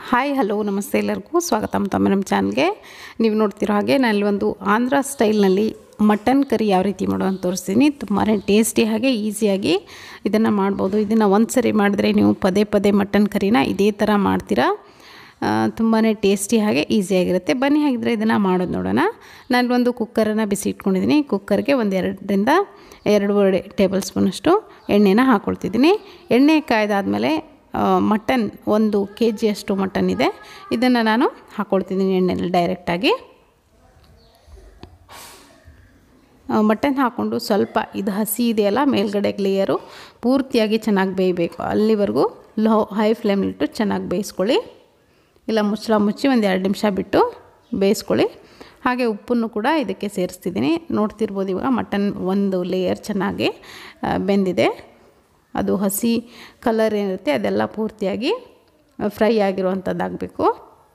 hi hello ನಮಸ್ತೆ ಎಲ್ಲರಿಗೂ ಸ್ವಾಗತ ತಮ್ಮ ನಮ್ಮ ಚಾನಲ್ಗೆ ನೀವು ನೋಡ್ತಿರೋ ಹಾಗೆ ನಾನು ಒಂದು ಆಂಧ್ರ ಸ್ಟೈಲ್ನಲ್ಲಿ ಮಟನ್ ಕರಿ ಯಾವ ರೀತಿ ಮಾಡೋದು ತೋರಿಸ್ತೀನಿ ತುಂಬಾ ಟೇಸ್ಟಿ ಹಾಗೆ ಈಸಿಯಾಗಿ ಇದನ್ನು ಮಾಡ್ಬೋದು ಇದನ್ನು ಒಂದು ಸರಿ ಮಾಡಿದ್ರೆ ನೀವು ಪದೇ ಪದೇ ಮಟನ್ ಕರಿನ ಇದೇ ಥರ ಮಾಡ್ತೀರಾ ತುಂಬಾ ಟೇಸ್ಟಿ ಹಾಗೆ ಈಸಿಯಾಗಿರುತ್ತೆ ಬನ್ನಿ ಹಾಗಿದ್ರೆ ಇದನ್ನು ಮಾಡೋದು ನೋಡೋಣ ನಾನು ಒಂದು ಕುಕ್ಕರನ್ನು ಬಿಸಿ ಇಟ್ಕೊಂಡಿದ್ದೀನಿ ಕುಕ್ಕರ್ಗೆ ಒಂದು ಎರಡರಿಂದ ಎರಡೂವರೆ ಟೇಬಲ್ ಸ್ಪೂನಷ್ಟು ಎಣ್ಣೆನ ಹಾಕ್ಕೊಳ್ತಿದ್ದೀನಿ ಎಣ್ಣೆ ಕಾಯ್ದಾದ್ಮೇಲೆ ಮಟನ್ ಒಂದು ಕೆ ಜಿಯಷ್ಟು ಮಟನ್ ಇದೆ ಇದನ್ನು ನಾನು ಹಾಕ್ಕೊಳ್ತಿದ್ದೀನಿ ಎಣ್ಣೆಯಲ್ಲಿ ಡೈರೆಕ್ಟಾಗಿ ಮಟನ್ ಹಾಕ್ಕೊಂಡು ಸ್ವಲ್ಪ ಇದು ಹಸಿ ಇದೆಯಲ್ಲ ಮೇಲ್ಗಡೆ ಲೇಯರು ಪೂರ್ತಿಯಾಗಿ ಚೆನ್ನಾಗಿ ಬೇಯಬೇಕು ಅಲ್ಲಿವರೆಗೂ ಲೋ ಹೈ ಫ್ಲೇಮ್ಲಿಟ್ಟು ಚೆನ್ನಾಗಿ ಬೇಯಿಸ್ಕೊಳ್ಳಿ ಇಲ್ಲ ಮುಚ್ಚಳ ಮುಚ್ಚಿ ಒಂದು ಎರಡು ನಿಮಿಷ ಬಿಟ್ಟು ಬೇಯಿಸ್ಕೊಳ್ಳಿ ಹಾಗೆ ಉಪ್ಪನ್ನು ಕೂಡ ಇದಕ್ಕೆ ಸೇರಿಸ್ತಿದ್ದೀನಿ ನೋಡ್ತಿರ್ಬೋದು ಇವಾಗ ಮಟನ್ ಒಂದು ಲೇಯರ್ ಚೆನ್ನಾಗಿ ಬೆಂದಿದೆ ಅದು ಹಸಿ ಕಲರ್ ಏನಿರುತ್ತೆ ಅದೆಲ್ಲ ಪೂರ್ತಿಯಾಗಿ ಫ್ರೈ ಆಗಿರುವಂಥದ್ದಾಗಬೇಕು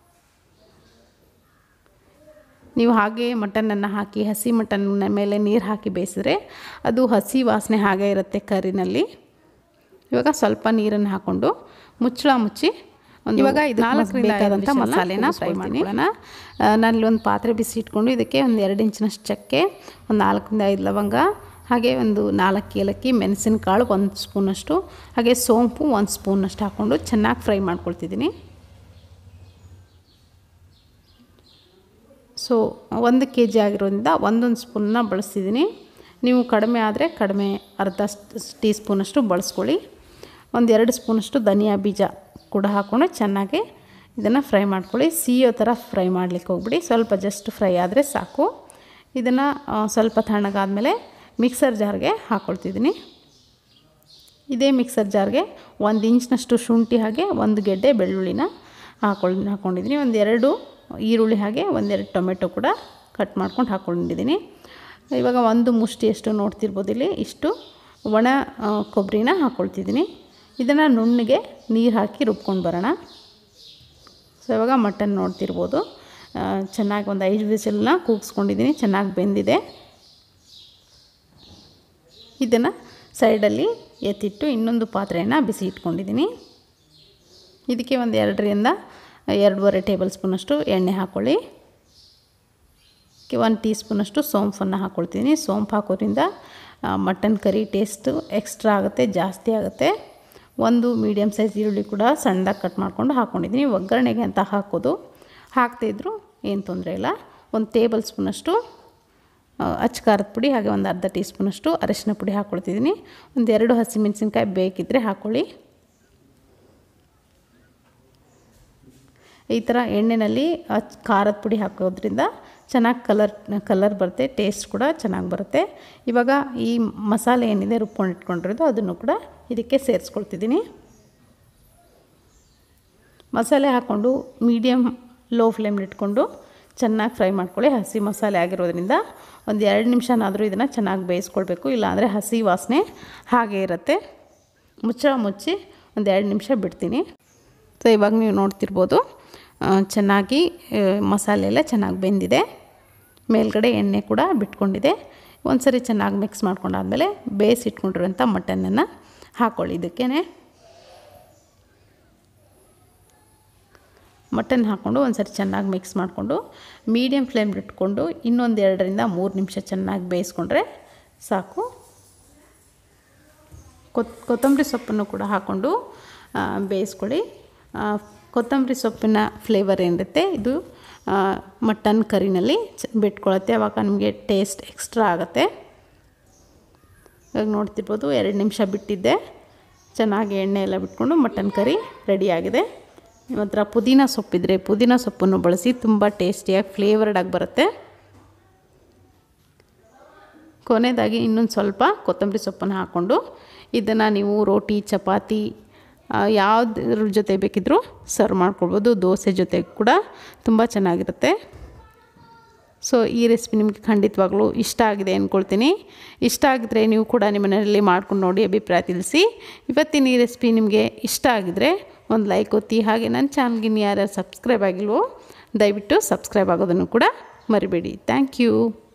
ನೀವು ಹಾಗೆ ಮಟನನ್ನು ಹಾಕಿ ಹಸಿ ಮಟನ್ನ ಮೇಲೆ ನೀರು ಹಾಕಿ ಬೇಯಿಸಿದ್ರೆ ಅದು ಹಸಿ ವಾಸನೆ ಹಾಗೆ ಇರುತ್ತೆ ಕರಿನಲ್ಲಿ ಇವಾಗ ಸ್ವಲ್ಪ ನೀರನ್ನು ಹಾಕ್ಕೊಂಡು ಮುಚ್ಚಳ ಮುಚ್ಚಿ ಒಂದು ಇವಾಗ ಇದು ನಾಲ್ಕರಿಂದ ಬೇಕಾದಂಥ ಮಸಾಲೆನ ಫ್ರೈ ಮಾಡ್ಕೊಳ್ಳೋಣ ನಾನಲ್ಲಿ ಒಂದು ಪಾತ್ರೆ ಬಿಸಿ ಇಟ್ಕೊಂಡು ಇದಕ್ಕೆ ಒಂದು ಎರಡು ಇಂಚಿನಷ್ಟು ಚಕ್ಕೆ ಒಂದು ನಾಲ್ಕರಿಂದ ಐದು ಲವಂಗ ಹಾಗೆ ಒಂದು ನಾಲ್ಕು ಏಲಕ್ಕಿ ಮೆಣಸಿನಕಾಳು ಒಂದು ಸ್ಪೂನಷ್ಟು ಹಾಗೆ ಸೋಂಪು ಒಂದು ಸ್ಪೂನಷ್ಟು ಹಾಕ್ಕೊಂಡು ಚೆನ್ನಾಗಿ ಫ್ರೈ ಮಾಡ್ಕೊಳ್ತಿದ್ದೀನಿ ಸೊ ಒಂದು ಕೆ ಜಿ ಆಗಿರೋದ್ರಿಂದ ಒಂದೊಂದು ಸ್ಪೂನ್ನ ಬಳಸ್ತಿದ್ದೀನಿ ನೀವು ಕಡಿಮೆ ಆದರೆ ಕಡಿಮೆ ಅರ್ಧ ಟೀ ಸ್ಪೂನಷ್ಟು ಬಳಸ್ಕೊಳ್ಳಿ ಒಂದು ಎರಡು ಸ್ಪೂನಷ್ಟು ಧನಿಯಾ ಬೀಜ ಕೂಡ ಹಾಕ್ಕೊಂಡು ಚೆನ್ನಾಗಿ ಇದನ್ನು ಫ್ರೈ ಮಾಡ್ಕೊಳ್ಳಿ ಸಿಯೋ ಥರ ಫ್ರೈ ಮಾಡಲಿಕ್ಕೆ ಹೋಗ್ಬಿಡಿ ಸ್ವಲ್ಪ ಜಸ್ಟ್ ಫ್ರೈ ಆದರೆ ಸಾಕು ಇದನ್ನು ಸ್ವಲ್ಪ ತಣ್ಣಗಾದ್ಮೇಲೆ ಮಿಕ್ಸರ್ ಜಾರ್ಗೆ ಹಾಕ್ಕೊಳ್ತಿದ್ದೀನಿ ಇದೇ ಮಿಕ್ಸರ್ ಜಾರ್ಗೆ ಒಂದು ಇಂಚ್ನಷ್ಟು ಶುಂಠಿ ಹಾಗೆ ಒಂದು ಗೆಡ್ಡೆ ಬೆಳ್ಳುಳ್ಳಿನ ಹಾಕೊಳ್ ಹಾಕ್ಕೊಂಡಿದ್ದೀನಿ ಒಂದು ಎರಡು ಈರುಳ್ಳಿ ಹಾಗೆ ಒಂದೆರಡು ಟೊಮೆಟೊ ಕೂಡ ಕಟ್ ಮಾಡ್ಕೊಂಡು ಹಾಕ್ಕೊಂಡಿದ್ದೀನಿ ಇವಾಗ ಒಂದು ಮುಷ್ಟಿಯಷ್ಟು ನೋಡ್ತಿರ್ಬೋದು ಇಲ್ಲಿ ಇಷ್ಟು ಒಣ ಕೊಬ್ಬರಿನ ಹಾಕ್ಕೊಳ್ತಿದ್ದೀನಿ ಇದನ್ನು ನುಣ್ಣಗೆ ನೀರು ಹಾಕಿ ರುಬ್ಕೊಂಡು ಬರೋಣ ಸೊ ಇವಾಗ ಮಟನ್ ನೋಡ್ತಿರ್ಬೋದು ಚೆನ್ನಾಗಿ ಒಂದು ಐದು ವಿಸಿಲನ್ನ ಕೂಗಿಸ್ಕೊಂಡಿದ್ದೀನಿ ಚೆನ್ನಾಗಿ ಬೆಂದಿದೆ ಇದನ್ನು ಸೈಡಲ್ಲಿ ಎತ್ತಿಟ್ಟು ಇನ್ನೊಂದು ಪಾತ್ರೆಯನ್ನು ಬಿಸಿ ಇಟ್ಕೊಂಡಿದ್ದೀನಿ ಇದಕ್ಕೆ ಒಂದು ಎರಡರಿಂದ ಎರಡೂವರೆ ಟೇಬಲ್ ಸ್ಪೂನಷ್ಟು ಎಣ್ಣೆ ಹಾಕ್ಕೊಳ್ಳಿ ಒಂದು ಟೀ ಸ್ಪೂನಷ್ಟು ಸೋಂಪನ್ನು ಹಾಕ್ಕೊಳ್ತೀನಿ ಸೋಂಪು ಹಾಕೋದ್ರಿಂದ ಮಟನ್ ಕರಿ ಟೇಸ್ಟು ಎಕ್ಸ್ಟ್ರಾ ಆಗುತ್ತೆ ಜಾಸ್ತಿ ಆಗುತ್ತೆ ಒಂದು ಮೀಡಿಯಮ್ ಸೈಜ್ ಈರುಳ್ಳಿ ಕೂಡ ಸಣ್ಣದಾಗಿ ಕಟ್ ಮಾಡ್ಕೊಂಡು ಹಾಕ್ಕೊಂಡಿದ್ದೀನಿ ಒಗ್ಗರಣೆಗೆ ಅಂತ ಹಾಕೋದು ಹಾಕ್ತಾಯಿದ್ರು ಏನು ತೊಂದರೆ ಇಲ್ಲ ಒಂದು ಟೇಬಲ್ ಸ್ಪೂನಷ್ಟು ಅಚ್ಚ ಖಾರದ ಪುಡಿ ಹಾಗೆ ಒಂದು ಅರ್ಧ ಟೀ ಸ್ಪೂನಷ್ಟು ಅರಿಶಿನ ಪುಡಿ ಹಾಕ್ಕೊಳ್ತಿದ್ದೀನಿ ಒಂದು ಎರಡು ಹಸಿಮೆಣಸಿನ್ಕಾಯಿ ಬೇಕಿದ್ದರೆ ಹಾಕ್ಕೊಳ್ಳಿ ಈ ಥರ ಎಣ್ಣೆಯಲ್ಲಿ ಅಚ್ ಖಾರದ ಪುಡಿ ಹಾಕೋದ್ರಿಂದ ಚೆನ್ನಾಗಿ ಕಲರ್ ಕಲರ್ ಬರುತ್ತೆ ಟೇಸ್ಟ್ ಕೂಡ ಚೆನ್ನಾಗಿ ಬರುತ್ತೆ ಇವಾಗ ಈ ಮಸಾಲೆ ಏನಿದೆ ರುಬ್ಕೊಂಡು ಇಟ್ಕೊಂಡಿರೋದು ಅದನ್ನು ಕೂಡ ಇದಕ್ಕೆ ಸೇರಿಸ್ಕೊಳ್ತಿದ್ದೀನಿ ಮಸಾಲೆ ಹಾಕ್ಕೊಂಡು ಮೀಡಿಯಮ್ ಲೋ ಫ್ಲೇಮ್ಲಿ ಇಟ್ಕೊಂಡು ಚೆನ್ನಾಗಿ ಫ್ರೈ ಮಾಡ್ಕೊಳ್ಳಿ ಹಸಿ ಮಸಾಲೆ ಆಗಿರೋದ್ರಿಂದ ಒಂದು ಎರಡು ನಿಮಿಷನಾದರೂ ಇದನ್ನು ಚೆನ್ನಾಗಿ ಬೇಯಿಸ್ಕೊಳ್ಬೇಕು ಇಲ್ಲಾಂದರೆ ಹಸಿ ವಾಸನೆ ಹಾಗೆ ಇರುತ್ತೆ ಮುಚ್ಚಳ ಮುಚ್ಚಿ ಒಂದು ಎರಡು ನಿಮಿಷ ಬಿಡ್ತೀನಿ ಸೊ ಇವಾಗ ನೀವು ನೋಡ್ತಿರ್ಬೋದು ಚೆನ್ನಾಗಿ ಮಸಾಲೆ ಎಲ್ಲ ಚೆನ್ನಾಗಿ ಬೆಂದಿದೆ ಮೇಲ್ಗಡೆ ಎಣ್ಣೆ ಕೂಡ ಬಿಟ್ಕೊಂಡಿದೆ ಒಂದು ಸರಿ ಚೆನ್ನಾಗಿ ಮಿಕ್ಸ್ ಮಾಡ್ಕೊಂಡಾದ್ಮೇಲೆ ಬೇಯಿಸಿಟ್ಕೊಂಡಿರೋಂಥ ಮಟನನ್ನು ಹಾಕ್ಕೊಳ್ಳಿ ಇದಕ್ಕೇ ಮಟನ್ ಹಾಕ್ಕೊಂಡು ಒಂದು ಸರಿ ಚೆನ್ನಾಗಿ ಮಿಕ್ಸ್ ಮಾಡಿಕೊಂಡು ಮೀಡಿಯಮ್ ಫ್ಲೇಮ್ ಇಟ್ಕೊಂಡು ಇನ್ನೊಂದು ಎರಡರಿಂದ ಮೂರು ನಿಮಿಷ ಚೆನ್ನಾಗಿ ಬೇಯಿಸ್ಕೊಂಡ್ರೆ ಸಾಕು ಕೊತ್ ಕೊತ್ತಂಬರಿ ಸೊಪ್ಪನ್ನು ಕೂಡ ಹಾಕ್ಕೊಂಡು ಬೇಯಿಸ್ಕೊಳ್ಳಿ ಕೊತ್ತಂಬರಿ ಸೊಪ್ಪಿನ ಫ್ಲೇವರ್ ಏನಿರುತ್ತೆ ಇದು ಮಟನ್ ಕರಿನಲ್ಲಿ ಬಿಟ್ಕೊಳತ್ತೆ ಆವಾಗ ನಿಮಗೆ ಟೇಸ್ಟ್ ಎಕ್ಸ್ಟ್ರಾ ಆಗುತ್ತೆ ಇವಾಗ ನೋಡ್ತಿರ್ಬೋದು ಎರಡು ನಿಮಿಷ ಬಿಟ್ಟಿದ್ದೆ ಚೆನ್ನಾಗಿ ಎಣ್ಣೆ ಎಲ್ಲ ಬಿಟ್ಕೊಂಡು ಮಟನ್ ಕರಿ ರೆಡಿಯಾಗಿದೆ ನಿಮ್ಮ ಹತ್ರ ಪುದೀನ ಸೊಪ್ಪಿದ್ರೆ ಪುದೀನ ಸೊಪ್ಪನ್ನು ಬಳಸಿ ತುಂಬ ಟೇಸ್ಟಿಯಾಗಿ ಫ್ಲೇವರ್ಡಾಗಿ ಬರುತ್ತೆ ಕೊನೆಯದಾಗಿ ಇನ್ನೊಂದು ಸ್ವಲ್ಪ ಕೊತ್ತಂಬರಿ ಸೊಪ್ಪನ್ನು ಹಾಕ್ಕೊಂಡು ಇದನ್ನು ನೀವು ರೋಟಿ ಚಪಾತಿ ಯಾವುದ್ರ ಜೊತೆ ಬೇಕಿದ್ದರೂ ಸರ್ವ್ ಮಾಡ್ಕೊಳ್ಬೋದು ದೋಸೆ ಜೊತೆ ಕೂಡ ತುಂಬ ಚೆನ್ನಾಗಿರುತ್ತೆ ಸೊ ಈ ರೆಸಿಪಿ ನಿಮಗೆ ಖಂಡಿತವಾಗ್ಲೂ ಇಷ್ಟ ಆಗಿದೆ ಅಂದ್ಕೊಳ್ತೀನಿ ಇಷ್ಟ ಆಗಿದ್ರೆ ನೀವು ಕೂಡ ನಿಮ್ಮ ಮನೆಯಲ್ಲಿ ಮಾಡ್ಕೊಂಡು ನೋಡಿ ಅಭಿಪ್ರಾಯ ತಿಳಿಸಿ ಇವತ್ತಿನ ಈ ರೆಸಿಪಿ ನಿಮಗೆ ಇಷ್ಟ ಆಗಿದ್ರೆ ಒಂದು ಲೈಕ್ ಒತ್ತಿ ಹಾಗೆ ನನ್ನ ಚಾನಲ್ಗೆ ಯಾರ್ಯಾರು ಸಬ್ಸ್ಕ್ರೈಬ್ ಆಗಿಲ್ವೋ ದಯವಿಟ್ಟು ಸಬ್ಸ್ಕ್ರೈಬ್ ಆಗೋದನ್ನು ಕೂಡ ಮರಿಬೇಡಿ ಥ್ಯಾಂಕ್ ಯು